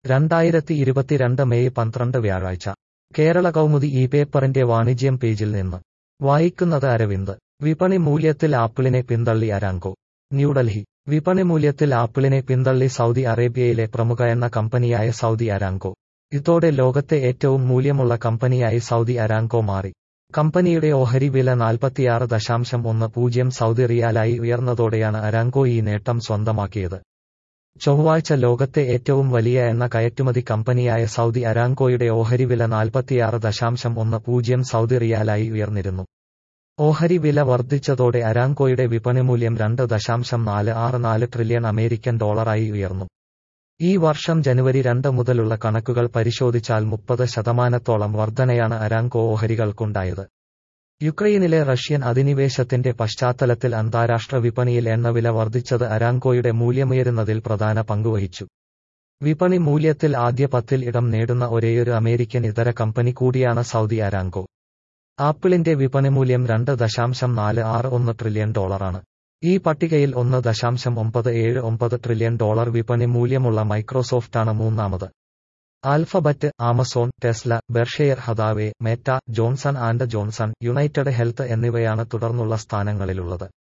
രണ്ടായിരത്തി ഇരുപത്തിരണ്ട് മെയ് പന്ത്രണ്ട് വ്യാഴാഴ്ച കേരള കൗമുദി ഈ പേപ്പറിന്റെ വാണിജ്യം പേജിൽ നിന്ന് വായിക്കുന്നത് അരവിന്ദ് വിപണി മൂല്യത്തിൽ ആപ്പിളിനെ പിന്തള്ളി അരാങ്കോ ന്യൂഡൽഹി വിപണി മൂല്യത്തിൽ ആപ്പിളിനെ പിന്തള്ളി സൗദി അറേബ്യയിലെ പ്രമുഖ എണ്ണ കമ്പനിയായ സൗദി അരാങ്കോ ഇതോടെ ലോകത്തെ ഏറ്റവും മൂല്യമുള്ള കമ്പനിയായി സൗദി അരാങ്കോ മാറി കമ്പനിയുടെ ഓഹരി വില നാൽപ്പത്തിയാറ് ദശാംശം ഒന്ന് പൂജ്യം സൗദി റിയാലായി ഉയർന്നതോടെയാണ് അരാങ്കോ ഈ നേട്ടം സ്വന്തമാക്കിയത് ചൊവ്വാഴ്ച ലോകത്തെ ഏറ്റവും വലിയ എണ്ണ കയറ്റുമതി കമ്പനിയായ സൗദി അരാങ്കോയുടെ ഓഹരി വില നാൽപ്പത്തിയാറ് ദശാംശം ഒന്ന് പൂജ്യം സൗദി റിയാലായി ഉയർന്നിരുന്നു ഓഹരി വില വർദ്ധിച്ചതോടെ അരാങ്കോയുടെ വിപണി മൂല്യം രണ്ട് ദശാംശം നാല് ആറ് നാല് ട്രില്യൺ അമേരിക്കൻ ഡോളറായി ഉയർന്നു ഈ വർഷം ജനുവരി രണ്ട് മുതലുള്ള കണക്കുകൾ പരിശോധിച്ചാൽ മുപ്പത് ശതമാനത്തോളം വർധനയാണ് അരാങ്കോ ഓഹരികൾക്കുണ്ടായത് യുക്രൈനിലെ റഷ്യൻ അധിനിവേശത്തിന്റെ പശ്ചാത്തലത്തിൽ അന്താരാഷ്ട്ര വിപണിയിൽ എണ്ണവില വർദ്ധിച്ചത് അരാങ്കോയുടെ മൂല്യമുയരുന്നതിൽ പ്രധാന പങ്കുവഹിച്ചു വിപണി മൂല്യത്തിൽ ആദ്യ പത്തിൽ ഇടം നേടുന്ന ഒരേയൊരു അമേരിക്കൻ ഇതര കമ്പനി കൂടിയാണ് സൗദി അരാങ്കോ ആപ്പിളിന്റെ വിപണി മൂല്യം രണ്ട് ദശാംശം നാല് ആറ് ഒന്ന് ട്രില്യൺ ഡോളറാണ് ഈ പട്ടികയിൽ ഒന്ന് ദശാംശം ഒമ്പത് ഏഴ് ഒമ്പത് ട്രില്യൺ ഡോളർ വിപണി മൂല്യമുള്ള മൈക്രോസോഫ്റ്റാണ് മൂന്നാമത് Alphabet Amazon Tesla Berkshire Hathaway Meta Johnson and Johnson United Health എന്നിവയാണ് തുടർന്നുള്ള സ്ഥാനങ്ങളിലുള്ളത്